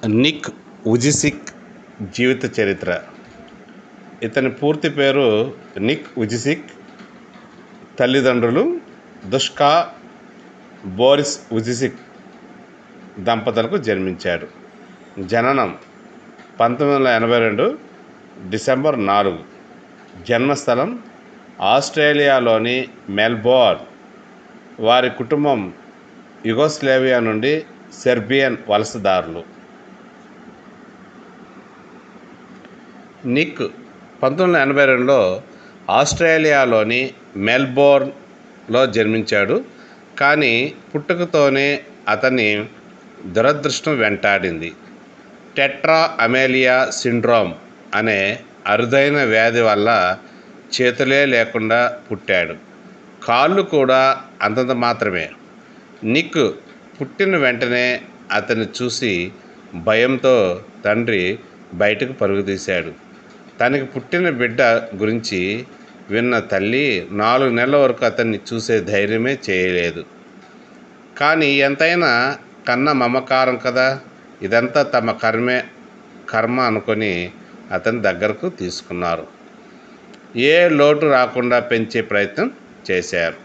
Nick ఉజిసిక్ జీవిత చరిత్ర ఇతని పూర్తి పేరు నిక్ ఉజిసిక్ తల్లిదండ్రులు దుష్కా బోరిస్ ఉజిసిక్ దంపతులకు జన్మించాడు జననం పంతొమ్మిది వందల ఎనభై రెండు డిసెంబర్ నాలుగు జన్మస్థలం ఆస్ట్రేలియాలోని మెల్బోర్న్ వారి కుటుంబం యుగోస్లేవియా నుండి సెర్బియన్ వలసదారులు నిక్ పంతొమ్మిది వందల ఎనభై రెండులో ఆస్ట్రేలియాలోని మెల్బోర్న్లో జన్మించాడు కానీ పుట్టుకతోనే అతన్ని దురదృష్టం వెంటాడింది టెట్రా అమేలియా సిండ్రోమ్ అనే అరుదైన వ్యాధి వల్ల చేతులే లేకుండా పుట్టాడు కాళ్ళు కూడా అంతంత మాత్రమే నిక్ పుట్టిన వెంటనే అతన్ని చూసి భయంతో తండ్రి బయటకు పరుగు తీశాడు తనకి పుట్టిన బిడ్డ గురించి విన్న తల్లి నాలుగు నెలల వరకు అతన్ని చూసే ధైర్యమే చేయలేదు కానీ ఎంతైనా కన్న మమకారం కదా ఇదంతా తమ కర్మే కర్మ అనుకొని అతని దగ్గరకు తీసుకున్నారు ఏ లోటు రాకుండా పెంచే ప్రయత్నం చేశారు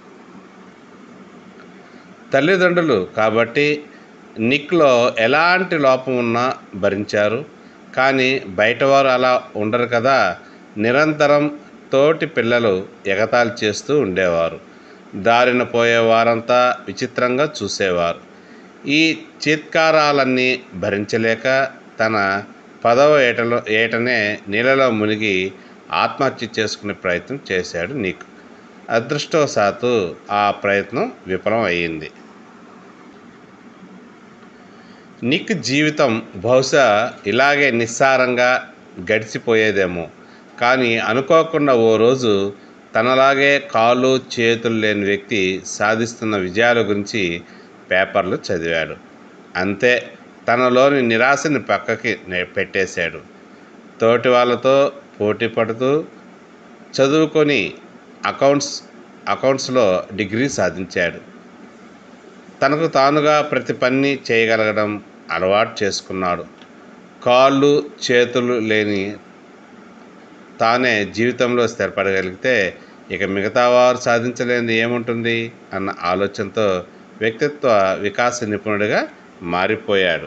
తల్లిదండ్రులు కాబట్టి నిక్లో ఎలాంటి లోపం ఉన్నా భరించారు కానీ బయటవారు అలా ఉండరు కదా నిరంతరం తోటి పిల్లలు ఎగతాళి చేస్తూ ఉండేవారు దారిన పోయే వారంతా విచిత్రంగా చూసేవారు ఈ చీత్కారాలన్నీ భరించలేక తన పదవ ఏటలో ఏటనే నీళ్ళలో మునిగి ఆత్మహత్య చేసుకునే ప్రయత్నం చేశాడు నిక్ అదృష్టవశాత్తు ఆ ప్రయత్నం విఫలం అయ్యింది నిక్ జీవితం బహుశా ఇలాగే నిస్సారంగా గడిచిపోయేదేమో కానీ అనుకోకుండా ఓ రోజు తనలాగే కాళ్ళు చేతులు లేని వ్యక్తి సాధిస్తున్న విజయాల గురించి పేపర్లు చదివాడు అంతే తనలోని నిరాశని పక్కకి నె- పెట్టేశాడు తోటి వాళ్ళతో పోటీ పడుతూ చదువుకొని అకౌంట్స్ అకౌంట్స్లో డిగ్రీ సాధించాడు తనకు తానుగా ప్రతి పని చేయగలగడం అలవాటు చేసుకున్నాడు కాళ్ళు చేతులు లేని తానే జీవితంలో స్థిరపడగలిగితే ఇక మిగతా వారు సాధించలేనిది ఏముంటుంది అన్న ఆలోచనతో వ్యక్తిత్వ వికాస నిపుణుడిగా మారిపోయాడు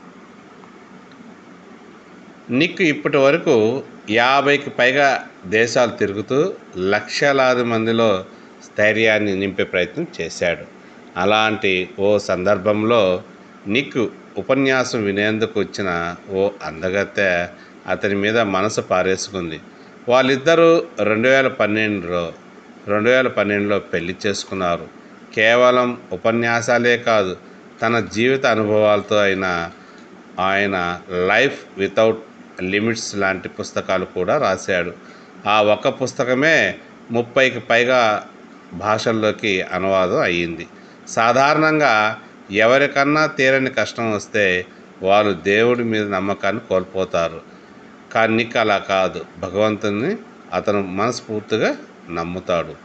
నిక్ ఇప్పటి వరకు యాభైకి పైగా దేశాలు తిరుగుతూ లక్షలాది మందిలో స్థైర్యాన్ని నింపే ప్రయత్నం చేశాడు అలాంటి ఓ సందర్భంలో నిక్ ఉపన్యాసం వినేందుకు వచ్చిన ఓ అందగత్తె అతని మీద మనసు పారేసుకుంది వాళ్ళిద్దరూ రెండు వేల పన్నెండులో రెండు వేల పన్నెండులో పెళ్లి చేసుకున్నారు కేవలం ఉపన్యాసాలే కాదు తన జీవిత అనుభవాలతో అయిన ఆయన లైఫ్ వితౌట్ లిమిట్స్ లాంటి పుస్తకాలు కూడా రాశాడు ఆ ఒక్క పుస్తకమే ముప్పైకి పైగా భాషల్లోకి అనువాదం అయ్యింది సాధారణంగా ఎవరికన్నా తీరని కష్టం వస్తే వాళ్ళు దేవుడి మీద నమ్మకాన్ని కోల్పోతారు కానీ నిక్ అలా కాదు భగవంతుని అతను మనస్ఫూర్తిగా నమ్ముతాడు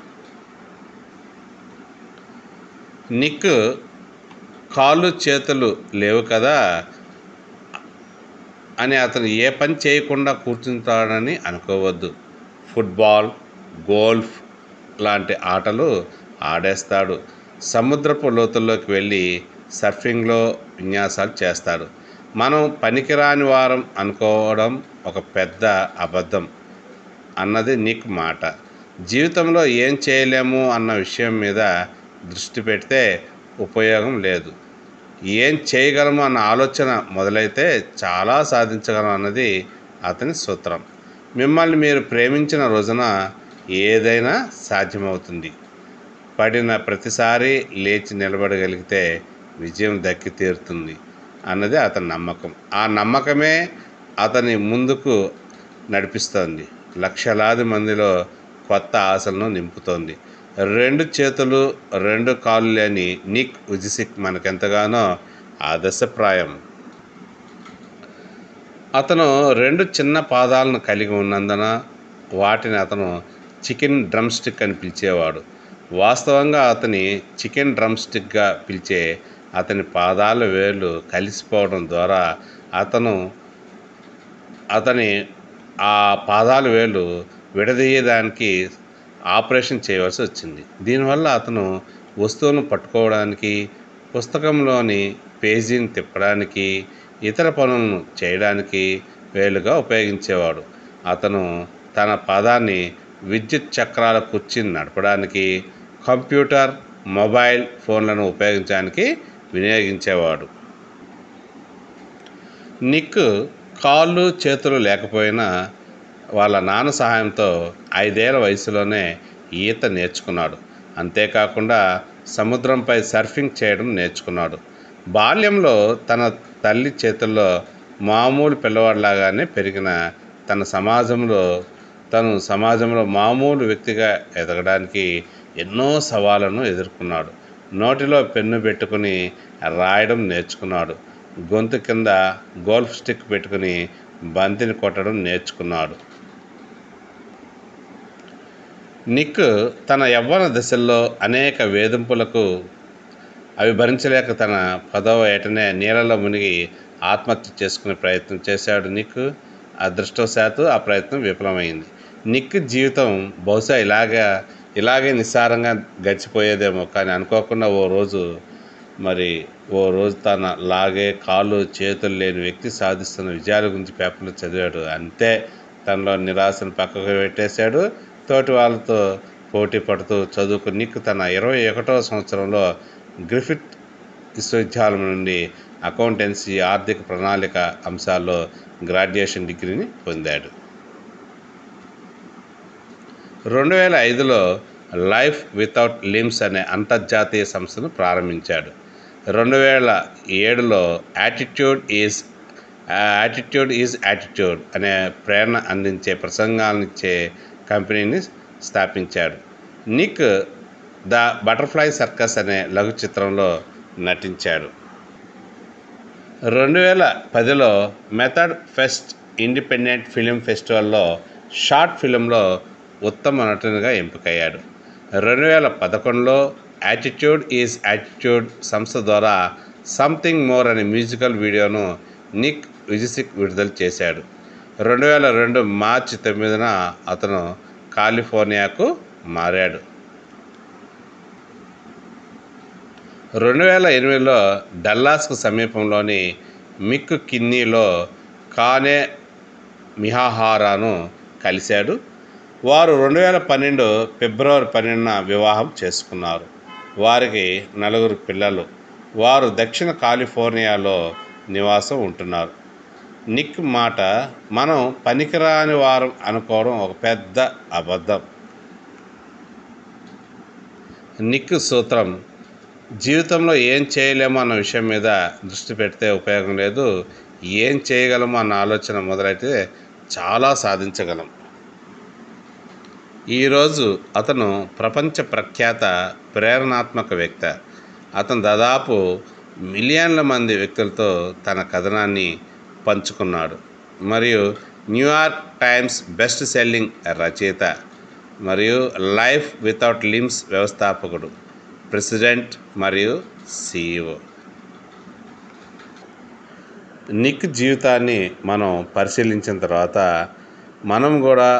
నిక్ కాళ్ళు చేతులు లేవు కదా అని అతను ఏ పని చేయకుండా కూర్చుంటాడని అనుకోవద్దు ఫుట్బాల్ గోల్ఫ్ లాంటి ఆటలు ఆడేస్తాడు సముద్రపు లోతుల్లోకి వెళ్ళి సర్ఫింగ్లో విన్యాసాలు చేస్తాడు మనం పనికిరాని వారం అనుకోవడం ఒక పెద్ద అబద్ధం అన్నది నిక్ మాట జీవితంలో ఏం చేయలేము అన్న విషయం మీద దృష్టి పెడితే ఉపయోగం లేదు ఏం చేయగలము అన్న ఆలోచన మొదలైతే చాలా సాధించగలం అన్నది అతని సూత్రం మిమ్మల్ని మీరు ప్రేమించిన రోజున ఏదైనా సాధ్యమవుతుంది పడిన ప్రతిసారి లేచి నిలబడగలిగితే విజయం దక్కి తీరుతుంది అన్నది అతని నమ్మకం ఆ నమ్మకమే అతని ముందుకు నడిపిస్తోంది లక్షలాది మందిలో కొత్త ఆశలను నింపుతోంది రెండు చేతులు రెండు కాళ్ళు లేని నిక్ ఉజిసిక్ మనకెంతగానో ఆదర్శప్రాయం అతను రెండు చిన్న పాదాలను కలిగి ఉన్నందున వాటిని అతను చికెన్ డ్రమ్ స్టిక్ అని పిలిచేవాడు వాస్తవంగా అతని చికెన్ డ్రమ్ స్టిక్గా పిలిచే అతని పాదాల వేళ్ళు కలిసిపోవడం ద్వారా అతను అతని ఆ పాదాలు వేలు విడదీయడానికి ఆపరేషన్ చేయవలసి వచ్చింది దీనివల్ల అతను వస్తువును పట్టుకోవడానికి పుస్తకంలోని పేజీని తిప్పడానికి ఇతర పనులను చేయడానికి వేలుగా ఉపయోగించేవాడు అతను తన పాదాన్ని విద్యుత్ చక్రాల కుర్చీని నడపడానికి కంప్యూటర్ మొబైల్ ఫోన్లను ఉపయోగించడానికి వినియోగించేవాడు నిక్ కాళ్ళు చేతులు లేకపోయినా వాళ్ళ నాన్న సహాయంతో ఐదేళ్ల వయసులోనే ఈత నేర్చుకున్నాడు అంతేకాకుండా సముద్రంపై సర్ఫింగ్ చేయడం నేర్చుకున్నాడు బాల్యంలో తన తల్లి చేతుల్లో మామూలు పిల్లవాడిలాగానే పెరిగిన తన సమాజంలో తను సమాజంలో మామూలు వ్యక్తిగా ఎదగడానికి ఎన్నో సవాళ్ళను ఎదుర్కొన్నాడు నోటిలో పెన్ను పెట్టుకుని రాయడం నేర్చుకున్నాడు గొంతు కింద గోల్ఫ్ స్టిక్ పెట్టుకుని బంతిని కొట్టడం నేర్చుకున్నాడు నిక్ తన యవ్వన దశల్లో అనేక వేధింపులకు అవి భరించలేక తన పదవ ఏటనే నీళ్ళలో మునిగి ఆత్మహత్య చేసుకునే ప్రయత్నం చేశాడు నిక్ అదృష్టవశాత్తు ఆ ప్రయత్నం విఫలమైంది నిక్ జీవితం బహుశా ఇలాగా ఇలాగే నిస్సారంగా గడిచిపోయేదేమో కానీ అనుకోకుండా ఓ రోజు మరి ఓ రోజు తన లాగే కాళ్ళు చేతులు లేని వ్యక్తి సాధిస్తున్న విజయాల గురించి పేపర్లో చదివాడు అంతే తనలో నిరాశను పక్కకు పెట్టేశాడు తోటి వాళ్ళతో పోటీ పడుతూ చదువుకు నిక్ తన ఇరవై ఒకటవ సంవత్సరంలో గ్రిఫిత్ విశ్వవిద్యాలయం నుండి అకౌంటెన్సీ ఆర్థిక ప్రణాళిక అంశాల్లో గ్రాడ్యుయేషన్ డిగ్రీని పొందాడు రెండు వేల ఐదులో లైఫ్ వితౌట్ లిమ్స్ అనే అంతర్జాతీయ సంస్థను ప్రారంభించాడు రెండు వేల ఏడులో attitude is attitude is attitude అనే ప్రేరణ అందించే ప్రసంగాలనిచ్చే కంపెనీని స్థాపించాడు నిక్ ద బటర్ఫ్లై సర్కస్ అనే లఘు చిత్రంలో నటించాడు రెండు వేల పదిలో మెథడ్ ఫెస్ట్ ఇండిపెండెంట్ ఫిలిం ఫెస్టివల్లో షార్ట్ ఫిలింలో ఉత్తమ నటునిగా ఎంపికయ్యాడు రెండు వేల పదకొండులో యాటిట్యూడ్ ఈజ్ యాటిట్యూడ్ సంస్థ ద్వారా సంథింగ్ మోర్ అనే మ్యూజికల్ వీడియోను నిక్ విజిసిక్ విడుదల చేశాడు రెండు వేల రెండు మార్చి తొమ్మిదిన అతను కాలిఫోర్నియాకు మారాడు రెండు వేల ఎనిమిదిలో డల్లాస్కు సమీపంలోని మిక్కు కిన్నీలో కానే మిహాహారాను కలిశాడు వారు రెండు వేల పన్నెండు ఫిబ్రవరి పన్నెండున వివాహం చేసుకున్నారు వారికి నలుగురు పిల్లలు వారు దక్షిణ కాలిఫోర్నియాలో నివాసం ఉంటున్నారు నిక్ మాట మనం పనికిరాని వారం అనుకోవడం ఒక పెద్ద అబద్ధం నిక్ సూత్రం జీవితంలో ఏం చేయలేమో అన్న విషయం మీద దృష్టి పెడితే ఉపయోగం లేదు ఏం చేయగలమో అన్న ఆలోచన మొదలైతే చాలా సాధించగలం ఈరోజు అతను ప్రపంచ ప్రఖ్యాత ప్రేరణాత్మక వ్యక్తి అతను దాదాపు మిలియన్ల మంది వ్యక్తులతో తన కథనాన్ని పంచుకున్నాడు మరియు న్యూయార్క్ టైమ్స్ బెస్ట్ సెల్లింగ్ రచయిత మరియు లైఫ్ వితౌట్ లిమ్స్ వ్యవస్థాపకుడు ప్రెసిడెంట్ మరియు సిఇఓ నిక్ జీవితాన్ని మనం పరిశీలించిన తర్వాత మనం కూడా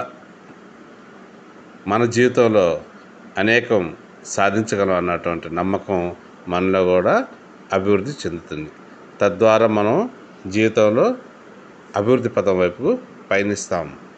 మన జీవితంలో అనేకం సాధించగలం అన్నటువంటి నమ్మకం మనలో కూడా అభివృద్ధి చెందుతుంది తద్వారా మనం జీవితంలో అభివృద్ధి పథం వైపు పయనిస్తాము